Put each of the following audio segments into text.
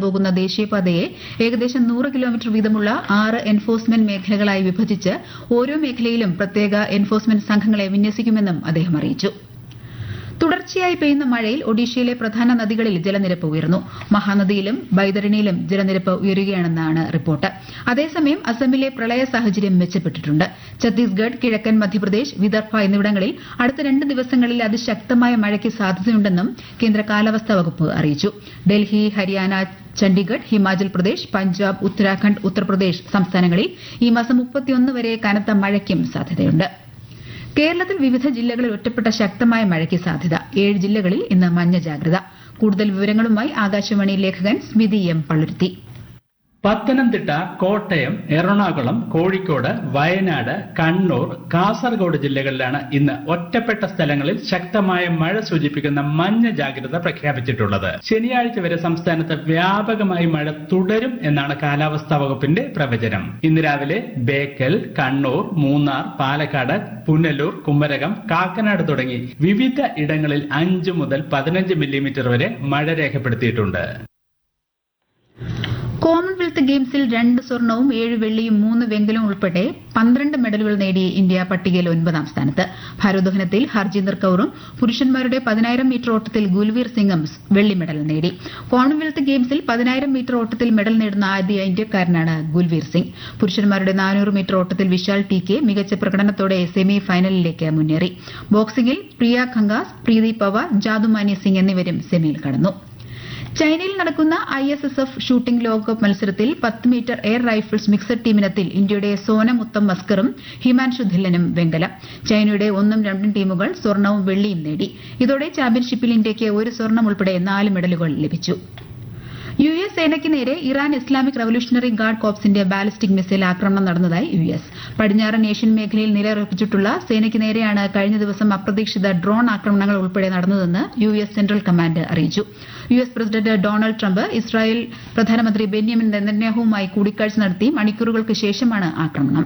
കടന്നുപോകുന്ന ദേശീയപാതയെ ഏകദേശം നൂറ് കിലോമീറ്റർ വീതമുള്ള ആറ് എൻഫോഴ്സ്മെന്റ് മേഖലകളായി വിഭജിച്ച് ഓരോ മേഖലയിലും പ്രത്യേക എൻഫോഴ്സ്മെന്റ് സംഘങ്ങളെ വിന്യസിക്കുമെന്നും അദ്ദേഹം അറിയിച്ചു തുടർച്ചയായി പെയ്യുന്ന മഴയിൽ ഒഡീഷയിലെ പ്രധാന നദികളിൽ ജലനിരപ്പ് ഉയർന്നു മഹാനദിയിലും ബൈതരണിയിലും ജലനിരപ്പ് ഉയരുകയാണെന്നാണ് റിപ്പോർട്ട് അതേസമയം അസമിലെ പ്രളയ സാഹചര്യം മെച്ചപ്പെട്ടിട്ടുണ്ട് ഛത്തീസ്ഗഡ് കിഴക്കൻ മധ്യപ്രദേശ് വിദർഭ എന്നിവിടങ്ങളിൽ അടുത്ത രണ്ട് ദിവസങ്ങളിൽ അതിശക്തമായ മഴയ്ക്ക് സാധ്യതയുണ്ടെന്നും കേന്ദ്ര കാലാവസ്ഥാ വകുപ്പ് അറിയിച്ചു ഡൽഹി ഹരിയാന ചണ്ഡീഗഡ് ഹിമാചൽ പ്രദേശ് പഞ്ചാബ് ഉത്തരാഖണ്ഡ് ഉത്തർപ്രദേശ് സംസ്ഥാനങ്ങളിൽ ഈ മാസം മുപ്പത്തിയൊന്ന് വരെ കനത്ത മഴയ്ക്കും സാധ്യതയുണ്ട് കേരളത്തിൽ വിവിധ ജില്ലകളിൽ ഒറ്റപ്പെട്ട ശക്തമായ മഴയ്ക്ക് സാധ്യത ഏഴ് ജില്ലകളിൽ ഇന്ന് മഞ്ഞ ജാഗ്രത കൂടുതൽ വിവരങ്ങളുമായി ആകാശവാണി ലേഖകൻ സ്മിതി എം പള്ളുരുത്തി പത്തനംതിട്ട കോട്ടയം എറണാകുളം കോഴിക്കോട് വയനാട് കണ്ണൂർ കാസർഗോഡ് ജില്ലകളിലാണ് ഇന്ന് ഒറ്റപ്പെട്ട സ്ഥലങ്ങളിൽ ശക്തമായ മഴ സൂചിപ്പിക്കുന്ന മഞ്ഞ ജാഗ്രത പ്രഖ്യാപിച്ചിട്ടുള്ളത് ശനിയാഴ്ച വരെ സംസ്ഥാനത്ത് വ്യാപകമായി മഴ തുടരും എന്നാണ് കാലാവസ്ഥാ വകുപ്പിന്റെ പ്രവചനം ഇന്ന് രാവിലെ ബേക്കൽ കണ്ണൂർ മൂന്നാർ പാലക്കാട് പുനലൂർ കുമരകം കാക്കനാട് തുടങ്ങി വിവിധ ഇടങ്ങളിൽ അഞ്ച് മുതൽ പതിനഞ്ച് മില്ലിമീറ്റർ വരെ മഴ രേഖപ്പെടുത്തിയിട്ടുണ്ട് കോമൺവെൽത്ത് ഗെയിംസിൽ രണ്ട് സ്വർണവും ഏഴ് വെള്ളിയും മൂന്ന് വെങ്കലവും ഉൾപ്പെടെ പന്ത്രണ്ട് മെഡലുകൾ നേടി ഇന്ത്യ പട്ടികയിൽ ഒൻപതാം സ്ഥാനത്ത് ഭാരോദ്വഹനത്തിൽ ഹർജീന്ദർ കൌറും പുരുഷന്മാരുടെ പതിനായിരം മീറ്റർ ഓട്ടത്തിൽ ഗുൽവീർ സിംഗും വെള്ളി മെഡൽ നേടി കോമൺവെൽത്ത് ഗെയിംസിൽ പതിനായിരം മീറ്റർ ഓട്ടത്തിൽ മെഡൽ നേടുന്ന ആദ്യ ഇന്ത്യക്കാരനാണ് ഗുൽവീർ സിംഗ് പുരുഷന്മാരുടെ നാനൂറ് മീറ്റർ ഓട്ടത്തിൽ വിശാൽ ടി കെ മികച്ച പ്രകടനത്തോടെ സെമി ഫൈനലിലേക്ക് മുന്നേറി ബോക്സിംഗിൽ പ്രിയ ഖങ്കാസ് പ്രീതി പവാർ ജാദുമാനി സിംഗ് എന്നിവരും സെമിയിൽ കടന്നു ചൈനയിൽ നടക്കുന്ന I S S F shooting ലോകകപ്പ് മത്സരത്തിൽ പത്ത് മീറ്റർ എയർ റൈഫിൾസ് മിക്സഡ് ടീമിനത്തിൽ ഇന്ത്യയുടെ സോനം ഉത്തം മസ്കറും ഹിമാൻഷു ധില്ലനും വെങ്കലം ചൈനയുടെ ഒന്നും രണ്ടും ടീമുകൾ സ്വർണവും വെള്ളിയും നേടി ഇതോടെ ചാമ്പ്യൻഷിപ്പിൽ ഇന്ത്യയ്ക്ക് ഒരു സ്വർണം ഉൾപ്പെടെ നാല് മെഡലുകൾ ലഭിച്ചു യു എസ് സേനയ്ക്ക് നേരെ ഇറാൻ ഇസ്ലാമിക് റവല്യൂഷണറി ഗാർഡ് കോപ്സിന്റെ ബാലിസ്റ്റിക് മിസൈൽ ആക്രമണം നടന്നതായി യു എസ് പടിഞ്ഞാറൻ ഏഷ്യൻ മേഖലയിൽ നിലയുറപ്പിച്ചിട്ടുള്ള സേനയ്ക്ക് നേരെയാണ് കഴിഞ്ഞ ദിവസം അപ്രതീക്ഷിത ഡ്രോൺ ആക്രമണങ്ങൾ ഉൾപ്പെടെ നടന്നതെന്ന് യു എസ് സെൻട്രൽ കമാൻഡ് അറിയിച്ചു U S President Donald Trump Israel പ്രധാനമന്ത്രി ബെന്യാമിൻ നെതന്യാഹുവുമായി കൂടിക്കാഴ്ച നടത്തി മണിക്കൂറുകൾക്ക് ശേഷമാണ് ആക്രമണം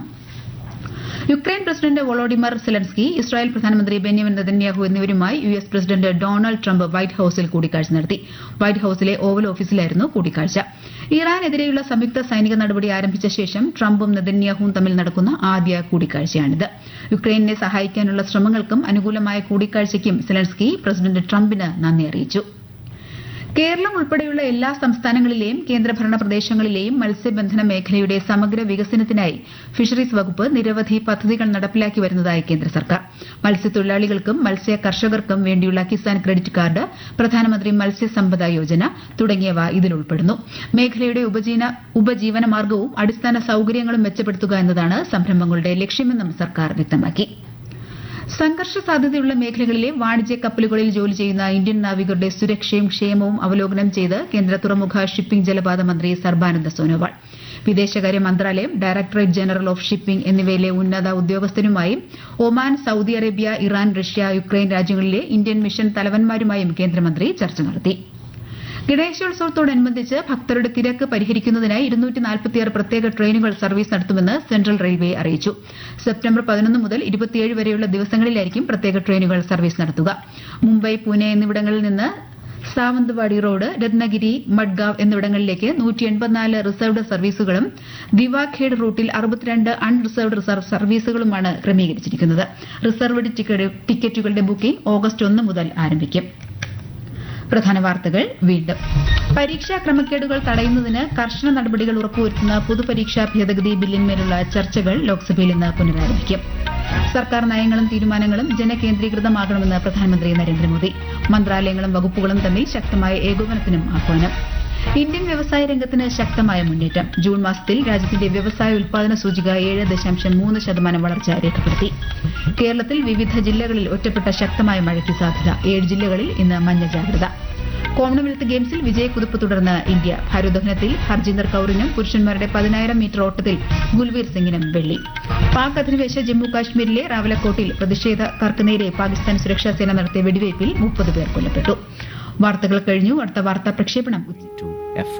Ukraine President Volodymyr Zelensky Israel പ്രധാനമന്ത്രി ബെന്യാമിൻ നെതന്യാഹു എന്നിവരുമായി U S President Donald Trump White ഹൌസിൽ കൂടിക്കാഴ്ച നടത്തി വൈറ്റ് ഹൌസിലെ ഓവൽ ഓഫീസിലായിരുന്നു കൂടിക്കാഴ്ച ഇറാനെതിരെയുള്ള സംയുക്ത സൈനിക നടപടി ആരംഭിച്ച ശേഷം ട്രംപും നെതന്യാഹുവും തമ്മിൽ നടക്കുന്ന ആദ്യ കൂടിക്കാഴ്ചയാണിത് യുക്രൈനെ സഹായിക്കാനുള്ള ശ്രമങ്ങൾക്കും അനുകൂലമായ കൂടിക്കാഴ്ചയ്ക്കും സെലൻസ്കി പ്രസിഡന്റ് ട്രംപിന് നന്ദി അറിയിച്ചു കേരളം ഉൾപ്പെടെയുള്ള എല്ലാ സംസ്ഥാനങ്ങളിലെയും കേന്ദ്രഭരണ പ്രദേശങ്ങളിലെയും മത്സ്യബന്ധന മേഖലയുടെ സമഗ്ര വികസനത്തിനായി ഫിഷറീസ് വകുപ്പ് നിരവധി പദ്ധതികൾ നടപ്പിലാക്കി വരുന്നതായി കേന്ദ്ര സർക്കാർ മത്സ്യത്തൊഴിലാളികൾക്കും മത്സ്യ കർഷകർക്കും വേണ്ടിയുള്ള കിസാൻ ക്രെഡിറ്റ് കാർഡ് പ്രധാനമന്ത്രി മത്സ്യസമ്പദ യോജന തുടങ്ങിയവ ഇതിൽ ഉൾപ്പെടുന്നു മേഖലയുടെ ഉപജീവന മാർഗവും അടിസ്ഥാന സൌകര്യങ്ങളും മെച്ചപ്പെടുത്തുക എന്നതാണ് സംരംഭങ്ങളുടെ ലക്ഷ്യമെന്നും സർക്കാർ വ്യക്തമാക്കി സംഘർഷ സാധ്യതയുള്ള മേഖലകളിലെ വാണിജ്യ കപ്പലുകളിൽ ജോലി ചെയ്യുന്ന ഇന്ത്യൻ നാവികരുടെ സുരക്ഷയും ക്ഷേമവും അവലോകനം ചെയ്ത് കേന്ദ്ര തുറമുഖ ഷിപ്പിംഗ് ജലപാത മന്ത്രി സർബാനന്ദ സോനോവാൾ വിദേശകാര്യ മന്ത്രാലയം ഡയറക്ടറേറ്റ് ജനറൽ ഓഫ് ഷിപ്പിംഗ് എന്നിവയിലെ ഉന്നത ഉദ്യോഗസ്ഥരുമായും Oman Saudi Arabia Iran Russia Ukraine രാജ്യങ്ങളിലെ ഇന്ത്യൻ മിഷൻ തലവന്മാരുമായും കേന്ദ്രമന്ത്രി ചർച്ച നടത്തി ഗണേശോത്സവത്തോടനുബന്ധിച്ച് ഭക്തരുടെ തിരക്ക് പരിഹരിക്കുന്നതിനായി പ്രത്യേക ട്രെയിനുകൾ സർവീസ് നടത്തുമെന്ന് സെൻട്രൽ റെയിൽവേ അറിയിച്ചു സെപ്റ്റംബർ പതിനൊന്ന് മുതൽ ഇരുപത്തിയേഴ് വരെയുള്ള ദിവസങ്ങളിലായിരിക്കും പ്രത്യേക ട്രെയിനുകൾ സർവീസ് നടത്തുക മുംബൈ പൂനെ എന്നിവിടങ്ങളിൽ നിന്ന് സാവന്ത്വാടി റോഡ് രത്നഗിരി മഡ്ഗാവ് എന്നിവിടങ്ങളിലേക്ക് റിസർവ്ഡ് സർവീസുകളും ദിവാഖേഡ് റൂട്ടിൽ അറുപത്തിരണ്ട് അൺറിസർവ്ഡ് സർവീസുകളുമാണ് ക്രമീകരിച്ചിരിക്കുന്നത് റിസർവ്ഡ് ടിക്കറ്റുകളുടെ ബുക്കിംഗ് ഓഗസ്റ്റ് ഒന്ന് മുതൽ ആരംഭിക്കും പ്രധാന വാർത്തകൾ വീണ്ടും പരീക്ഷാ ക്രമക്കേടുകൾ തടയുന്നതിന് കർശന നടപടികൾ ഉറപ്പുവരുത്തുന്ന പൊതുപരീക്ഷാ ഭേദഗതി ബില്ലിന്മേലുള്ള ചർച്ചകൾ ലോക്സഭയിൽ ഇന്ന് പുനരാരംഭിക്കും സർക്കാർ നയങ്ങളും തീരുമാനങ്ങളും ജനകേന്ദ്രീകൃതമാകണമെന്ന് പ്രധാനമന്ത്രി നരേന്ദ്രമോദി മന്ത്രാലയങ്ങളും വകുപ്പുകളും തമ്മിൽ ശക്തമായ ഏകോപനത്തിനും ആഹ്വാനം ഇന്ത്യൻ വ്യവസായ രംഗത്തിന് ശക്തമായ മുന്നേറ്റം ജൂൺ മാസത്തിൽ രാജ്യത്തിന്റെ വ്യവസായ ഉൽപാദന സൂചിക ഏഴ് ദശാംശം മൂന്ന് ശതമാനം വളർച്ച രേഖപ്പെടുത്തി കേരളത്തിൽ വിവിധ ജില്ലകളിൽ ഒറ്റപ്പെട്ട ശക്തമായ മഴയ്ക്ക് സാധ്യത ഏഴ് ജില്ലകളിൽ ഇന്ന് മഞ്ഞ ജാഗ്രത കോമൺവെൽത്ത് ഗെയിംസിൽ വിജയക്കുതിപ്പ് തുടർന്ന് ഇന്ത്യ ഭാരോദ്വഹനത്തിൽ ഹർജീന്ദർ കൌറിനും പുരുഷന്മാരുടെ പതിനായിരം മീറ്റർ ഓട്ടത്തിൽ ഗുൽവീർ സിംഗിനും വെള്ളി പാക് അധിനിവേശ ജമ്മു കാശ്മീരിലെ റാവലക്കോട്ടിൽ പ്രതിഷേധക്കാർക്ക് നേരെ പാകിസ്ഥാൻ സുരക്ഷാ സേന നടത്തിയ വെടിവയ്പിൽ മുപ്പത് പേർ കൊല്ലപ്പെട്ടു വാർത്തകൾ കഴിഞ്ഞു അടുത്ത വാർത്താ പ്രക്ഷേപണം ഉച്ച